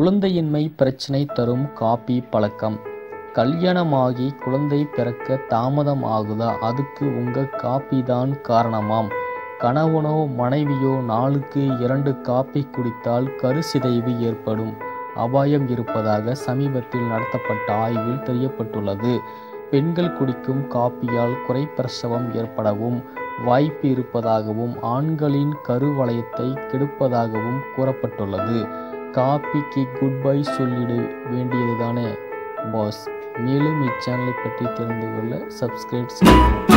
குழந்தையின்மை பிரச்சனை தரும் காபி பழக்கம் கல்யாணமாகி குழந்தை பிறக்க தாமதம் ஆகுதா அதுக்கு உங்க காபி தான் காரணமாம் கணவனோ மனைவியோ நாளுக்கு இரண்டு காப்பி குடித்தால் கருசிதைவு ஏற்படும் அபாயம் இருப்பதாக சமீபத்தில் நடத்தப்பட்ட ஆய்வில் தெரியப்பட்டுள்ளது பெண்கள் குடிக்கும் காப்பியால் குறைப்பிரசவம் ஏற்படவும் வாய்ப்பு இருப்பதாகவும் ஆண்களின் கருவளையத்தை கெடுப்பதாகவும் கூறப்பட்டுள்ளது காப்பிக்கு குட் பை சொல்லிட வேண்டியதுதானே பாஸ் மேலும் இச்சேனலை பற்றி தெரிந்து கொள்ள சப்ஸ்கிரைப் செய்யவும்